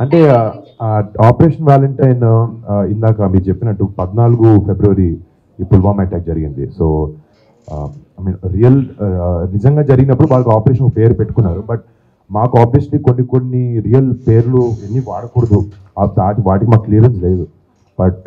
అంటే operation Valentine ఇందాక మీరు చెప్పినట్టు పద్నాలుగు ఫిబ్రవరి ఈ పుల్వామా అటాక్ జరిగింది సో ఐ మీన్ రియల్ నిజంగా జరిగినప్పుడు వాళ్ళకి ఆపరేషన్ పేరు పెట్టుకున్నారు బట్ మాకు ఆబ్వియస్లీ కొన్ని కొన్ని రియల్ పేర్లు ఎన్ని వాడకూడదు ఆ దాటి వాటికి మాకు క్లియరెన్స్ లేదు బట్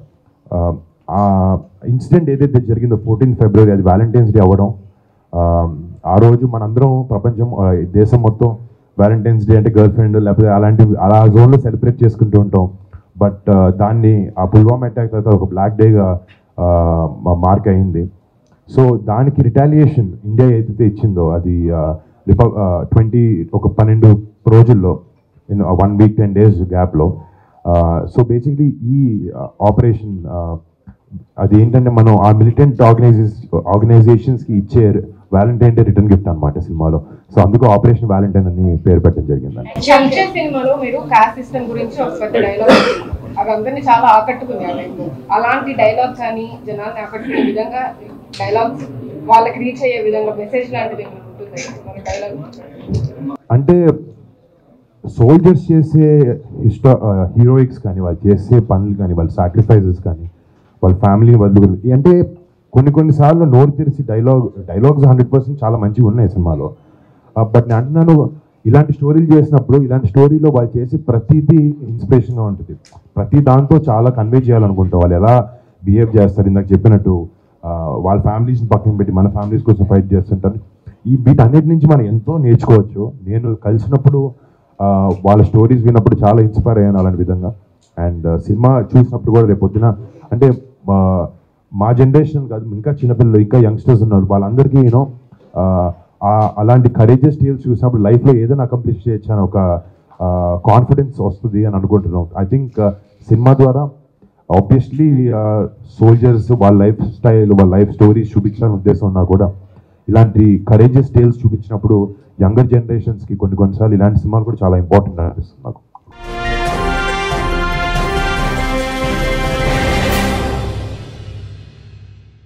ఆ ఇన్సిడెంట్ ఏదైతే జరిగిందో ఫోర్టీన్ ఫిబ్రవరి అది వ్యాలంటైన్స్ డే అవ్వడం ఆ, ఆ రోజు మనందరం ప్రపంచం ఆ, దేశం మొత్తం వ్యాలంటైన్స్ డే అంటే గర్ల్ ఫ్రెండ్ లేకపోతే అలాంటి అలా జోన్లో సెలబ్రేట్ చేసుకుంటూ ఉంటాం బట్ దాన్ని ఆ పుల్వామా అటాక్ తర్వాత ఒక బ్లాక్ డేగా మార్క్ అయింది సో దానికి రిటాలియేషన్ ఇండియా ఏదైతే ఇచ్చిందో అది ట్వంటీ ఒక పన్నెండు రోజుల్లో in one week ten days గ్యాప్లో సో బేసిక్లీ ఈ ఆపరేషన్ అది ఏంటంటే మనం ఆ మిలిటెంట్ ఆర్గనైజేస్ ఆర్గనైజేషన్స్కి ఇచ్చే వ్యాలంటైన్ డే రిటర్న్ గిఫ్ట్ అనమాట సినిమాలో సో అందుకు ఆపరేషన్ వ్యాలంటైన్ అని పేరు పెట్టడం జరిగిందండి శంకర్ సినిమాలో మీరు కాస్ట్ సిస్టమ్ గురించి ఒక పెద్ద డైలాగ్ అవి అందరినీ చాలా ఆకట్టుకుంది ఆ టైంలో అలాంటి డైలాగ్ కానీ జనాల్ని ఆకట్టుకునే విధంగా డైలాగ్స్ వాళ్ళకి రీచ్ అయ్యే విధంగా మెసేజ్ లాంటిది ఏమైనా ఉంటుంది మన డైలాగ్ అంటే సోల్జర్స్ చేసే హిస్టో హీరోయిక్స్ కానీ వాళ్ళు చేసే పనులు కానీ వాళ్ళ సాక్రిఫైజెస్ కానీ వాళ్ళ ఫ్యామిలీని వదులుకుని అంటే కొన్ని కొన్నిసార్లు నోరు తెరిచి డైలాగ్ డైలాగ్స్ హండ్రెడ్ పర్సెంట్ చాలా మంచిగా ఉన్నాయి సినిమాలో బట్ నేను అంటున్నాను ఇలాంటి స్టోరీలు చేసినప్పుడు ఇలాంటి స్టోరీలో వాళ్ళు చేసే ప్రతిదీ ఇన్స్పిరేషన్గా ఉంటుంది ప్రతి దాంతో చాలా కన్వే చేయాలనుకుంటాం వాళ్ళు ఎలా బిహేవ్ చేస్తారు ఇందాక చెప్పినట్టు ఆ, వాళ్ళ ఫ్యామిలీస్ని పక్కన పెట్టి మన ఫ్యామిలీస్ కోసం ఫైట్ చేస్తుంటారు ఈ వీటన్నిటి నుంచి మనం ఎంతో నేర్చుకోవచ్చు నేను కలిసినప్పుడు ఆ, వాళ్ళ స్టోరీస్ విన్నప్పుడు చాలా ఇన్స్పైర్ అయ్యాను అలాంటి విధంగా అండ్ సినిమా చూసినప్పుడు కూడా రేపు పొద్దున అంటే మా మా జనరేషన్ కాదు ఇంకా చిన్నపిల్లలు ఇంకా యంగ్స్టర్స్ ఉన్నారు వాళ్ళందరికీ యూనో అలాంటి కరేజెస్ టేల్స్ చూసినప్పుడు లైఫ్లో ఏదైనా అకంప్లిష్ చేయొచ్చు అని ఒక కాన్ఫిడెన్స్ వస్తుంది అని అనుకుంటున్నాం ఐ థింక్ సినిమా ద్వారా ఆబ్వియస్లీ సోల్జర్స్ వాళ్ళ లైఫ్ స్టైల్ వాళ్ళ లైఫ్ స్టోరీస్ చూపించాలని ఉద్దేశం ఉన్నా కూడా ఇలాంటి కరేజెస్ టేల్స్ చూపించినప్పుడు యంగర్ జనరేషన్స్కి కొన్ని కొన్నిసార్లు ఇలాంటి సినిమాలు కూడా చాలా ఇంపార్టెంట్ అనిపిస్తుంది నాకు